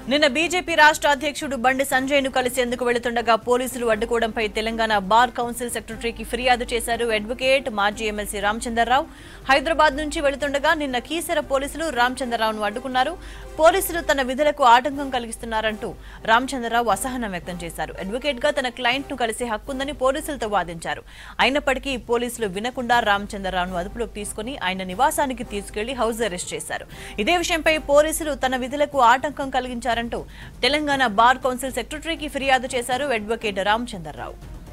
నిన్న బీజేపీ రాష్ట్ర అధ్యక్షుడు బండి సంజయ్ ను కలిసేందుకు వెళుతుండగా పోలీసులు అడ్డుకోవడంపై తెలంగాణ బార్ కౌన్సిల్ సెక్రటరీకి ఫిర్యాదు చేశారు అడ్వకేట్ మాజీ ఎమ్మెల్సీ రామచంద్రరావు హైదరాబాద్ నుంచి వెళుతుండగా నిన్న కీసర పోలీసులు రామచంద్రరావును అడ్డుకున్నారు పోలీసులు తన విధులకు ఆటంకం కలిగిస్తున్నారంటూ రామచంద్రరావు అసహనం వ్యక్తం చేశారు అడ్వకేట్ గా తన క్లయింట్ ను కలిసే హక్కుందని పోలీసులతో వాదించారు అయినప్పటికీ పోలీసులు వినకుండా రామచంద్రరావును అదుపులోకి తీసుకుని ఆయన నివాసానికి తీసుకెళ్లి హౌస్ అరెస్ట్ చేశారు ఇదే విషయంపై పోలీసులు తన విధులకు ఆటంకం కలిగించారంటూ తెలంగాణ బార్ కౌన్సిల్ సెక్రటరీకి ఫిర్యాదు చేశారు అడ్వకేట్ రామచంద్రరావు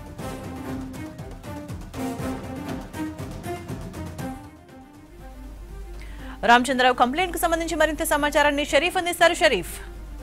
రామచంద్రరావు కంప్లైంట్ కు సంబంధించి మరింత సమాచారాన్ని షరీఫ్ అందిస్తారు షరీఫ్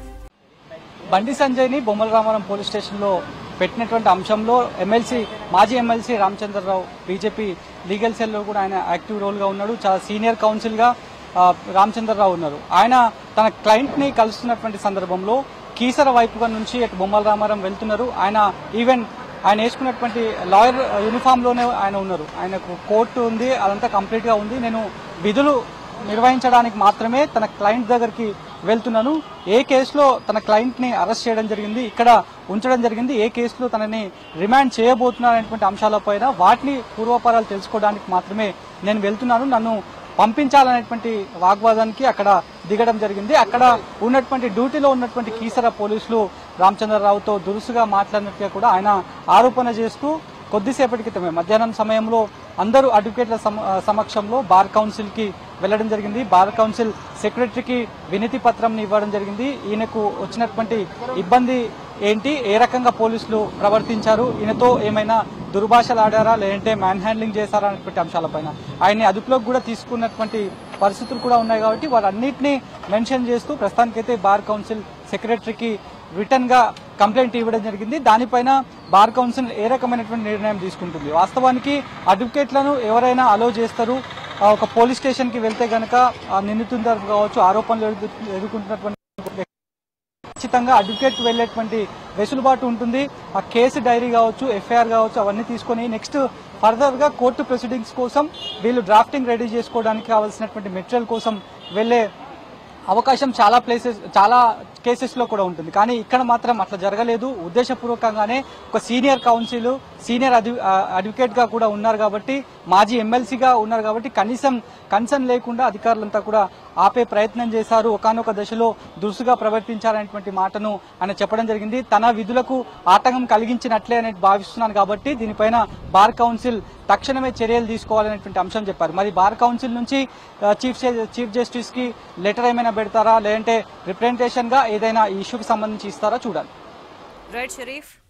బండి సంజయ్ని బొమ్మల రామారం పోలీస్ స్టేషన్లో పెట్టినటువంటి అంశంలో ఎమ్మెల్సీ మాజీ ఎమ్మెల్సీ రామచంద్రరావు బీజేపీ లీగల్ సెల్లో కూడా ఆయన యాక్టివ్ రోల్గా ఉన్నాడు చాలా సీనియర్ కౌన్సిల్గా ఆ, రామచంద్రరావు ఉన్నారు ఆయన తన క్లయింట్ని కలుస్తున్నటువంటి సందర్భంలో కీసర వైపుగా నుంచి అటు బొమ్మల రామారం వెళ్తున్నారు ఆయన ఈవెన్ ఆయన వేసుకున్నటువంటి లాయర్ యూనిఫామ్లోనే ఆయన ఉన్నారు ఆయనకు కోర్టు ఉంది అదంతా కంప్లీట్గా ఉంది నేను విధులు నిర్వహించడానికి మాత్రమే తన క్లయింట్ దగ్గరికి వెళ్తున్నాను ఏ కేసులో తన క్లయింట్ ని అరెస్ట్ చేయడం జరిగింది ఇక్కడ ఉంచడం జరిగింది ఏ కేసులో తనని రిమాండ్ చేయబోతున్నారనేటువంటి అంశాలపైన వాటిని పూర్వపరాలు తెలుసుకోవడానికి మాత్రమే నేను వెళ్తున్నాను నన్ను పంపించాలనేటువంటి వాగ్వాదానికి అక్కడ దిగడం జరిగింది అక్కడ ఉన్నటువంటి డ్యూటీలో ఉన్నటువంటి కీసర పోలీసులు రామచంద్రరావుతో దురుసుగా మాట్లాడినట్టుగా కూడా ఆయన ఆరోపణ చేస్తూ కొద్దిసేపటి క్రితమే మధ్యాహ్నం సమయంలో అందరూ అడ్వకేట్ల సమ- సమక్షంలో బార్ కౌన్సిల్ కి వెళ్లడం జరిగింది బార్ కౌన్సిల్ సెక్రటరీకి వినతి పత్రం ఇవ్వడం జరిగింది ఈయనకు వచ్చినటువంటి ఇబ్బంది ఏంటి ఏ రకంగా పోలీసులు ప్రవర్తించారు ఈయనతో ఏమైనా దుర్భాషలు ఆడారా లేదంటే మ్యాన్ హ్యాండ్లింగ్ చేశారా అనేటువంటి అంశాలపైన ఆయన్ని అదుపులోకి కూడా తీసుకున్నటువంటి పరిస్థితులు కూడా ఉన్నాయి కాబట్టి వారన్నిటిని మెన్షన్ చేస్తూ ప్రస్తుతానికైతే బార్ కౌన్సిల్ సెక్రటరీకి రిటర్న్ గా కంప్లైంట్ ఇవ్వడం జరిగింది దానిపైన బార్ కౌన్సిల్ ఏ రకమైనటువంటి నిర్ణయం తీసుకుంటుంది వాస్తవానికి అడ్వకేట్లను ఎవరైనా అలో చేస్తారు ఆ, ఒక పోలీస్ స్టేషన్ కి వెళ్తే గనక ఆ నిందితుల తరఫు కావచ్చు ఆరోపణలు ఎదుర్కొ- ఎదుర్కొంటున్నటువంటి ఖచ్చితంగా అడ్వకేట్ వెళ్ళేటువంటి వెసులుబాటు ఉంటుంది ఆ కేసు డైరీ కావచ్చు ఎఫ్ఐఆర్ కావచ్చు అవన్నీ తీసుకొని నెక్స్ట్ ఫర్దర్ గా కోర్టు ప్రొసీడింగ్స్ కోసం వీళ్ళు డ్రాఫ్టింగ్ రెడీ చేసుకోవడానికి కావాల్సినటువంటి మెటీరియల్ కోసం వెళ్ళే అవకాశం చాలా ప్లేసెస్ చాలా కేసెస్ లో కూడా ఉంటుంది కానీ ఇక్కడ మాత్రం అట్లా జరగలేదు ఉద్దేశపూర్వకంగానే ఒక సీనియర్ కౌన్సిల్ సీనియర్ అడ్వకేట్ గా కూడా ఉన్నారు కాబట్టి మాజీ ఎమ్మెల్సీగా ఉన్నారు కాబట్టి కనీసం కన్సర్న్ లేకుండా అధికారులంతా కూడా ఆపే ప్రయత్నం చేశారు ఒకనొక దశలో దురుసుగా ప్రవర్తించారనేటువంటి మాటను ఆయన చెప్పడం జరిగింది తన విధులకు ఆటంకం కలిగించినట్లే అని భావిస్తున్నాను కాబట్టి దీనిపైన బార్ కౌన్సిల్ తక్షణమే చర్యలు తీసుకోవాలనేటువంటి అంశం చెప్పారు మరి బార్ కౌన్సిల్ నుంచి ఆ, చీఫ్ జ- చీఫ్ జస్టిస్ కి లెటర్ ఏమైనా పెడతారా లేదంటే రిప్రజెంటేషన్ గా ఏదైనా ఈ ఇష్యూకి సంబంధించి ఇస్తారా చూడాలి రైట్ షరీఫ్